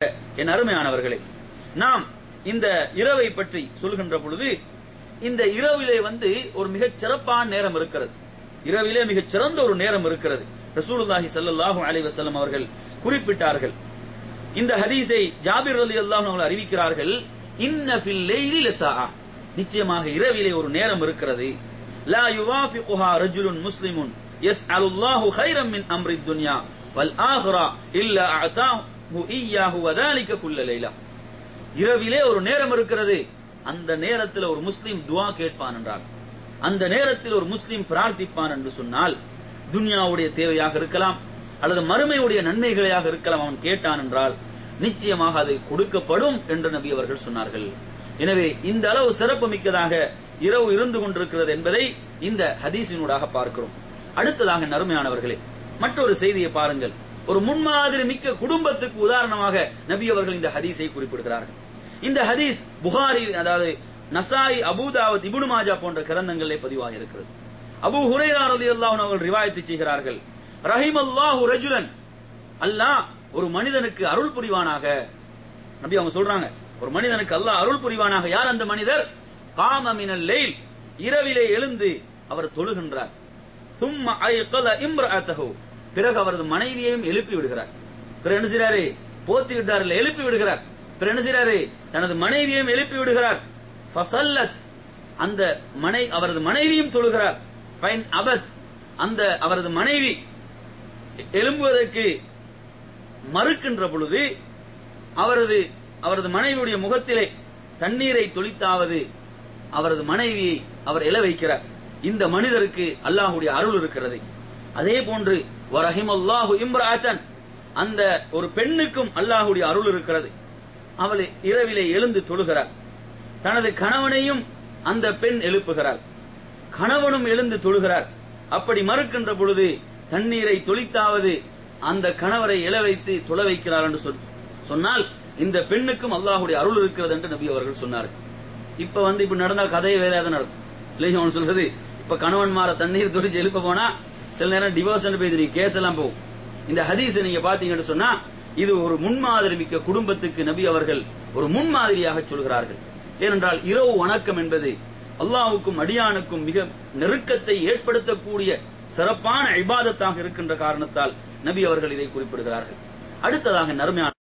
என் அருமையானவர்களே நாம் இந்த இரவை பற்றி சொல்கின்ற பொழுது இந்த இரவிலே வந்து ஒரு மிகச் சிறப்பான நேரம் இருக்கிறது இரவிலே மிகச் சிறந்த ஒரு நேரம் இருக்கிறது ரசூலுல்லாஹி ஸல்லல்லாஹு அலைஹி வஸல்லம் அவர்கள் குறிப்பிட்டார்கள் இந்த ஹதீஸை ஜாபிர் ரலியல்லாஹு அவர்கள் அறிவிக்கிறார்கள் இன்ன ஃபில் லைலி லசாஆ நிச்சயமாக இரவிலே ஒரு நேரம் இருக்கிறது லா யுவாஃபிகுஹா ரஜுலுன் முஸ்லிமுன் யஸ்அலுல்லாஹு கைரம் மின் அம்ரி துன்யா வல் ஆஹிரா இல்லா அஅதாஹு ஈயாஹு வதாலிக குல்ல லைலா இரவிலே ஒரு நேரம் இருக்கிறது அந்த நேரத்தில் ஒரு முஸ்லிம் துவா கேட்பான் என்றால் அந்த நேரத்தில் ஒரு முஸ்லிம் பிரார்த்திப்பான் என்று சொன்னால் துன்யாவுடைய தேவையாக இருக்கலாம் அல்லது மறுமையுடைய நன்மைகளையாக இருக்கலாம் அவன் கேட்டான் என்றால் நிச்சயமாக அது கொடுக்கப்படும் என்று நபி அவர்கள் சொன்னார்கள் எனவே இந்த அளவு சிறப்பு மிக்கதாக இரவு இருந்து கொண்டிருக்கிறது என்பதை இந்த ஹதீஸினூடாக பார்க்கிறோம் அடுத்ததாக நறுமையானவர்களே மற்றொரு செய்தியை பாருங்கள் ஒரு முன்மாதிரி மிக்க குடும்பத்துக்கு உதாரணமாக நபி அவர்கள் இந்த ஹதீஸை குறிப்பிடுகிறார்கள் இந்த ஹதீஸ் புகாரி அதாவது நசாய் அபூதாவத் இபுனு மாஜா போன்ற கிரந்தங்களிலே பதிவாக இருக்கிறது அபு ஹுரைரா ரலியல்லாஹு அன்ஹு அவர்கள் ரிவாயத்து செய்கிறார்கள் ரஹிமல்லாஹு ரஜுலன் அல்லாஹ் ஒரு மனிதனுக்கு அருள் புரிவானாக நபி அவங்க சொல்றாங்க ஒரு மனிதனுக்கு அல்லாஹ் அருள் புரிவானாக யார் அந்த மனிதர் காம மினல் லைல் இரவிலே எழுந்து அவர் தொழுகின்றார் சும்மா ஐகல இம்ரஅத்தஹு பிறகு அவரது மனைவியையும் எழுப்பி விடுகிறார் பிறகு என்ன செய்றாரு போத்தி விட்டார்கள் எழுப்பி விடுகிறார் பிறகு என்ன செய்றாரு தனது மனைவியையும் எழுப்பி விடுகிறார் ஃபசல்லத் அந்த மனை அவரது மனைவியும் தொழுகிறார் ஃபைன் அபத் அந்த அவரது மனைவி எழும்புவதற்கு மறுக்கின்ற பொழுது அவரது அவரது மனைவியுடைய முகத்திலே தண்ணீரை தொளித்தாவது அவரது மனைவியை அவர் எழ வைக்கிறார் இந்த மனிதருக்கு அல்லாஹுடைய அருள் இருக்கிறது அதே போன்று வரஹிமல்லாஹு இம்ராத்தன் அந்த ஒரு பெண்ணுக்கும் அல்லாஹுடைய அருள் இருக்கிறது அவள் இரவிலே எழுந்து தொழுகிறார் தனது கணவனையும் அந்த பெண் எழுப்புகிறார் கணவனும் எழுந்து தொழுகிறார் அப்படி மறுக்கின்ற பொழுது தண்ணீரை தொளித்தாவது அந்த கணவரை எழ வைத்து தொழ வைக்கிறார் என்று சொல்- சொன்னால் இந்த பெண்ணுக்கும் அல்லாஹுடைய அருள் இருக்கிறது என்று நபி அவர்கள் சொன்னார்கள் இப்ப வந்து இப்ப நடந்தா கதையை வேற ஏதாவது நடக்கும் இல்லையா அவன் சொல்றது இப்ப கணவன் மாற தண்ணீர் தொழிச்சு எழுப்ப போனா சில நேரம் டிவோர்ஸ் பேசி கேஸ் எல்லாம் போகும் இந்த ஹதீஸை நீங்க பாத்தீங்கன்னு சொன்னா இது ஒரு முன்மாதிரி மிக்க குடும்பத்துக்கு நபி அவர்கள் ஒரு முன்மாதிரியாக சொல்கிறார்கள் ஏனென்றால் இரவு வணக்கம் என்பது அல்லாஹ்வுக்கும் அடியானுக்கும் மிக நெருக்கத்தை ஏற்படுத்தக்கூடிய சிறப்பான இபாதத்தாக இருக்கின்ற காரணத்தால் நபி அவர்கள் இதை குறிப்பிடுகிறார்கள் அடுத்ததாக நறுமையான